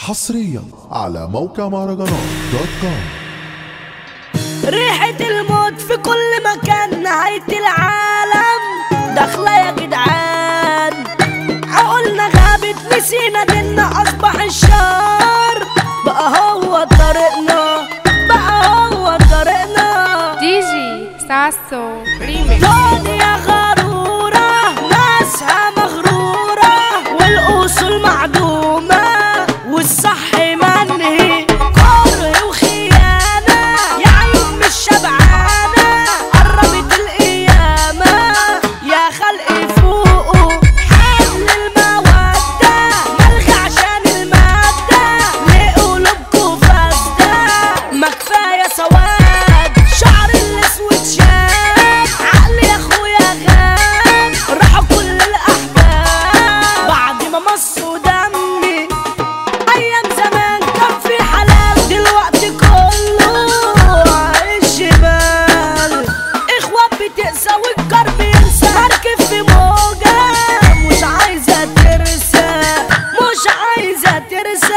حصريا على موقع مهرجانات دوت كوم ريحة الموت في كل مكان نهاية العالم داخلة يا جدعان عقولنا غابت نسينا ديننا أصبح الشر بقى هو طريقنا بقى هو طريقنا دي جي ساسو ريميكس دنيا غرورة ناسها مغرورة والأصول معدومة والصح منهي كره وخيانة يا عيون مش شبعانة قربت القيامة يا خلق فوقه حبل المودة ملغى عشان المادة لقلوبكوا فاسدة ما كفاية سواد شعر الاسود شاب عقلي يا اخويا غاب راحوا كل الاحباب بعد ما مصوا دمي ايام زمان كان في حلال دلوقتي كله عيش جبال اخوات بتقسى والكرب ينسى مركب في موجة مش عايزة ترسى مش عايزة ترسى